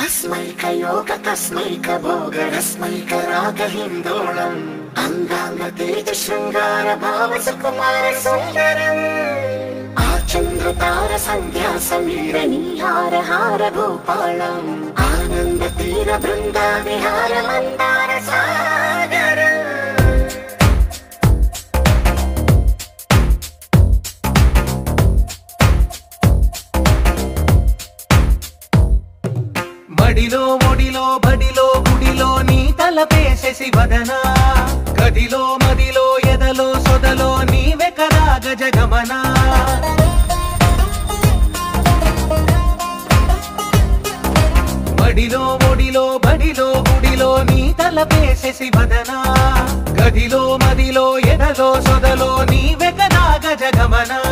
తస్మైకయోగ తస్మైక భోగ రస్మైక రాగ హిందోళం అంగాంగ తేజ శృంగార భావ సుకుమార సుందరం ఆ చంద్రతార సంధ్యా సమీర నీహార హార భూపాళం ఆనంద తీర బృంద విహార మందార సాగరం మడిలో ఒడిలో బడిలో గుడిలో నీ తలపేసేసి వదనా గదిలో మదిలో ఎదలో సొదలో నీవె కదా గజగమనా మడిలో ఒడిలో బడిలో గుడిలో నీ తలపేసేసి వదనా గదిలో మదిలో ఎదలో సొదలో నీవె కదా గజగమనా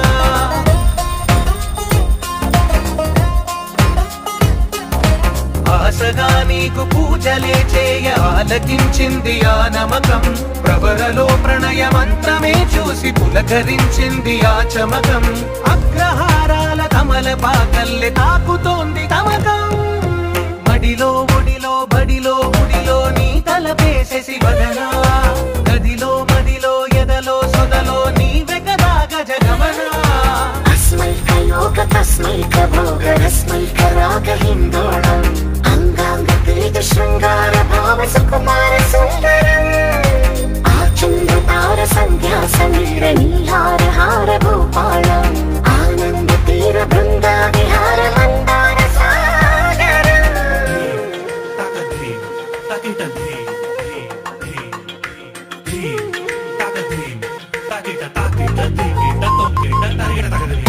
ఆశగా నీకు పూజలే చేయ ఆలకించింది ఆ నమకం ప్రవరలో ప్రణయ మంత్రమే చూసి పులకరించింది ఆ చమకం అగ్రహారాల కమల పాకల్లె తాకుతోంది తమకం మడిలో ఒడిలో బడిలో గుడిలో నీ తలపేసేసి వదనా గదిలో మదిలో ఎదలో సొదలో నీవె కదా గజగమనా अस्मैकयोग तस्मैक भोग रस्मैक राग हिन्दोळम् अङ्गाङ्ग तेज शृङ्गार भाव सुकुमार सुन्दरम् आचन्द्रतार सन्ध्या समीर नीहार हार भूपालम् आनन्द तीर बृन्द विहार Mandar सागरम् Takadrim, takitadrim, drim, drim, drim, takadrim, takita, takita, tikita, tokita, tarita, takadrim.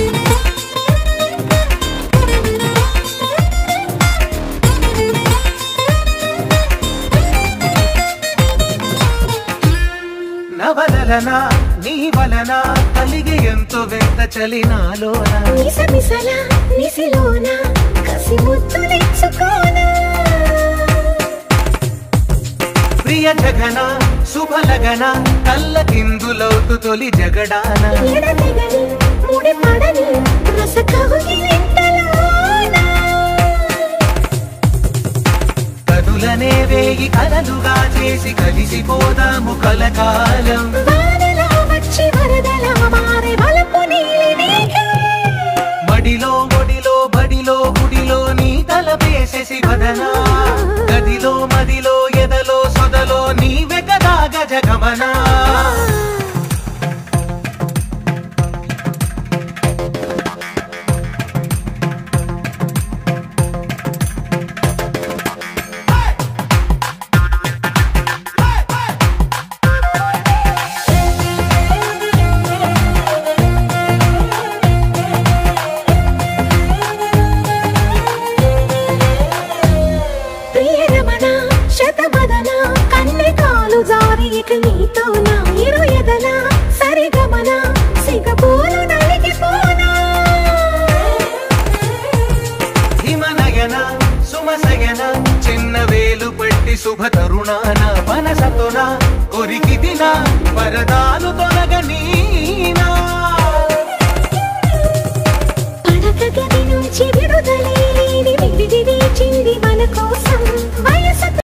నవలన నీ వలన కలిగి ఎంతో వింత చలినాలోన నిసమిసల నిసిలోన కసి ముద్దు తెచ్చుకోనా ప్రియ జగన శుభలగన కళ్ళ కిందులవుతు తొలి జగడాన ఎడతెగని ముడిపడని రసకవుని వెంటలోన కనులనే వేయి కలలుగా చేసి కలిసిపోదాము కలకాలం వానలా వచ్చి వరదలా మారే వలపు నీలి మేఘం మడిలో ఒడిలో బడిలో గుడిలో నీ తలపేసేసి వదనా గదిలో మదిలో ఎదలో సొదలో నీవె కదా గజగమనా ప్రియరమణ శతబదన కన్నె కాలు జారి ఇక నీతో నా ఇరు ఎదల సరిగమన సిగపోలు నలిగిపోనా హిమనయన సుమసయన చిన్న వేలు పట్టి శుభ తరుణాన మనసతోన కొరికి దిన వరదాలుతో